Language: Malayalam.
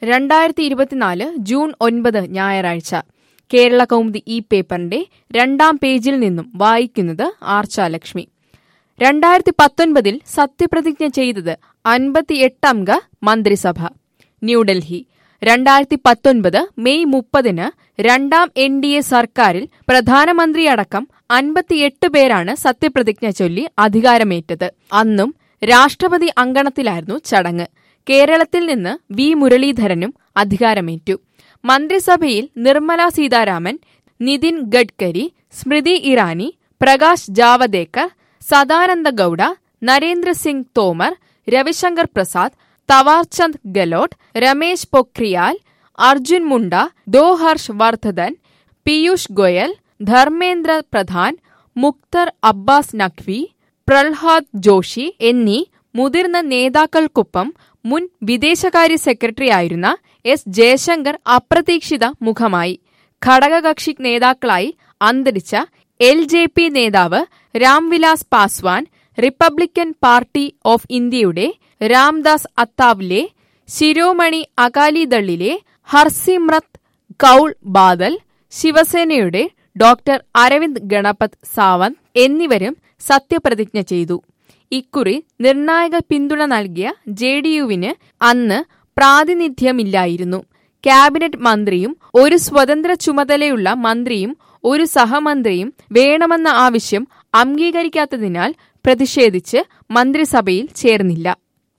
രണ്ടായിരത്തി ഇരുപത്തിനാല് ജൂൺ ഒൻപത് ഞായറാഴ്ച കേരള കൗമുദി ഈ പേപ്പറിന്റെ രണ്ടാം പേജിൽ നിന്നും വായിക്കുന്നത് ആർച്ചാലക്ഷ്മി രണ്ടായിരത്തി പത്തൊൻപതിൽ സത്യപ്രതിജ്ഞ ചെയ്തത് അൻപത്തിയെട്ടംഗ മന്ത്രിസഭ ന്യൂഡൽഹി രണ്ടായിരത്തി പത്തൊൻപത് മെയ് മുപ്പതിന് രണ്ടാം എൻ ഡി എ സർക്കാരിൽ പ്രധാനമന്ത്രിയടക്കം അൻപത്തിയെട്ട് പേരാണ് സത്യപ്രതിജ്ഞ ചൊല്ലി അധികാരമേറ്റത് അന്നും രാഷ്ട്രപതി അങ്കണത്തിലായിരുന്നു ചടങ്ങ് കേരളത്തിൽ നിന്ന് വി മുരളീധരനും അധികാരമേറ്റു മന്ത്രിസഭയിൽ നിർമ്മല സീതാരാമൻ നിതിൻ ഗഡ്കരി സ്മൃതി ഇറാനി പ്രകാശ് ജാവദേക്കർ സദാനന്ദ ഗൌഡ നരേന്ദ്രസിംഗ് തോമർ രവിശങ്കർ പ്രസാദ് തവാർചന്ദ് ഗെലോട്ട് രമേശ് പൊഖ്രിയാൽ അർജുൻ മുണ്ട ദോ ഹർഷ് വർദ്ധൻ പീയൂഷ് ഗോയൽ ധർമ്മേന്ദ്ര പ്രധാൻ മുക്തർ അബ്ബാസ് നഖ്വി പ്രഹ്ലാദ് ജോഷി എന്നീ മുതിർന്ന നേതാക്കൾക്കൊപ്പം മുൻ വിദേശകാര്യ സെക്രട്ടറിയായിരുന്ന എസ് ജയശങ്കർ അപ്രതീക്ഷിത മുഖമായി ഘടകകക്ഷി നേതാക്കളായി അന്തരിച്ച എൽ ജെ പി നേതാവ് Ramvilas Paswan Republican party of ഇന്ത്യയുടെ രാംദാസ് അത്താവ്ലെ ശിരോമണി അകാലിദളിലെ ഹർസിമ്രത് കൌൾ ബാദൽ ശിവസേനയുടെ ഡോക്ടർ അരവിന്ദ് ഗണപത് സാവന്ത് എന്നിവരും സത്യപ്രതിജ്ഞ ചെയ്തു ഇക്കുറി നിർണായക പിന്തുണ നൽകിയ ജെ ഡി യുവിന് അന്ന് പ്രാതിനിധ്യമില്ലായിരുന്നു ക്യാബിനറ്റ് മന്ത്രിയും ഒരു സ്വതന്ത്ര ചുമതലയുള്ള മന്ത്രിയും ഒരു സഹമന്ത്രിയും വേണമെന്ന ആവശ്യം അംഗീകരിക്കാത്തതിനാൽ പ്രതിഷേധിച്ച് മന്ത്രിസഭയിൽ ചേർന്നില്ല